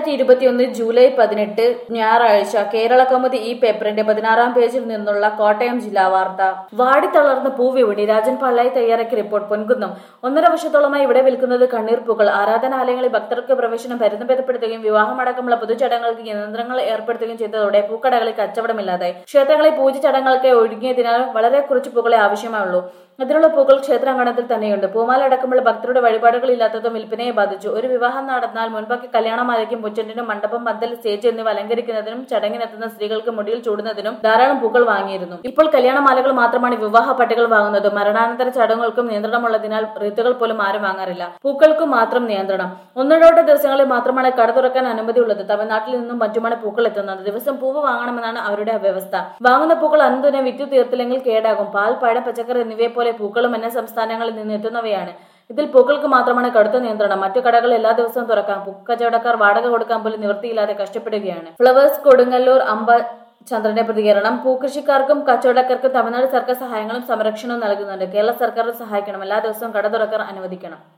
രണ്ടായിരത്തി ഇരുപത്തിയൊന്ന് ജൂലൈ പതിനെട്ട് ഞായറാഴ്ച കേരള കൗമുദി ഈ പേപ്പറിന്റെ പതിനാറാം പേജിൽ നിന്നുള്ള കോട്ടയം ജില്ലാ വാർത്ത വാടിത്തളർന്ന പൂവിപണി രാജൻ പള്ളായി തയ്യാറാക്കിയ റിപ്പോർട്ട് പൊൻകുന്നം ഒന്നര വർഷത്തോളമായി ഇവിടെ വിൽക്കുന്നത് കണ്ണീർ പൂക്കൾ ആരാധനാലയങ്ങളിൽ ഭക്തർക്ക് പ്രവേശനം പരിമിതപ്പെടുത്തുകയും വിവാഹമടക്കമുള്ള പൊതുചടങ്ങുകൾക്ക് നിയന്ത്രണങ്ങൾ ഏർപ്പെടുത്തുകയും ചെയ്തതോടെ പൂക്കടകളിൽ കച്ചവടമില്ലാതായി ക്ഷേത്രങ്ങളിൽ പൂജ ചടങ്ങുകൾക്ക് ഒഴുകിയതിനാൽ വളരെ കുറച്ച് പൂക്കളെ ആവശ്യമായുള്ളൂ അതിനുള്ള പൂക്കൾ ക്ഷേത്രാങ്കണത്തിൽ തന്നെയുണ്ട് പൂമാല അടക്കമുള്ള ഭക്തരുടെ വഴിപാടുകൾ ഇല്ലാത്തതും വിൽപ്പനയെ ബാധിച്ചു ഒരു വിവാഹം നടന്നാൽ മുൻപൊക്കെ കല്യാണമാലയ്ക്കും പുച്ചന്റിനും മണ്ഡപം പന്തൽ സ്റ്റേജ് എന്നിവ അലങ്കരിക്കുന്നതിനും ചടങ്ങിനെത്തുന്ന സ്ത്രീകൾക്ക് മുടിയിൽ ചൂടുന്നതിനും ധാരാളം പൂക്കൾ വാങ്ങിയിരുന്നു ഇപ്പോൾ കല്യാണമാലകൾ മാത്രമാണ് വിവാഹ പട്ടികൾ വാങ്ങുന്നത് മരണാനന്തര ചടങ്ങുകൾക്കും നിയന്ത്രണമുള്ളതിനാൽ റീത്തുകൾ പോലും ആരും വാങ്ങാറില്ല പൂക്കൾക്ക് മാത്രം നിയന്ത്രണം ഒന്നിടോട്ട ദിവസങ്ങളിൽ മാത്രമാണ് കട തുറക്കാൻ അനുമതിയുള്ളത് തമിഴ്നാട്ടിൽ നിന്നും മറ്റുമാണ് പൂക്കൾ എത്തുന്നത് ദിവസം പൂവ് വാങ്ങണമെന്നാണ് അവരുടെ വ്യവസ്ഥ വാങ്ങുന്ന പൂക്കൾ അന്ന് തന്നെ വിറ്റ് തീർത്തില്ലെങ്കിൽ കേടാകും പാൽ പഴം പച്ചക്കറി എന്നിവയെ പോലെ പൂക്കളും അന്യ സംസ്ഥാനങ്ങളിൽ നിന്ന് എത്തുന്നവയാണ് ഇതിൽ പൂക്കൾക്ക് മാത്രമാണ് കടുത്ത നിയന്ത്രണം മറ്റു കടകൾ എല്ലാ ദിവസവും തുറക്കാം പൂക്കച്ചവടക്കാർ വാടക കൊടുക്കാൻ പോലും നിവൃത്തിയില്ലാതെ കഷ്ടപ്പെടുകയാണ് ഫ്ലവേഴ്സ് കൊടുങ്ങല്ലൂർ അമ്പ ചന്ദ്രന്റെ പ്രതികരണം പൂക്കൃഷിക്കാർക്കും കച്ചവടക്കാർക്കും തമിഴ്നാട് സർക്കാർ സഹായങ്ങളും സംരക്ഷണവും നൽകുന്നുണ്ട് കേരള സർക്കാർ സഹായിക്കണം എല്ലാ ദിവസവും കട തുറക്കാൻ അനുവദിക്കണം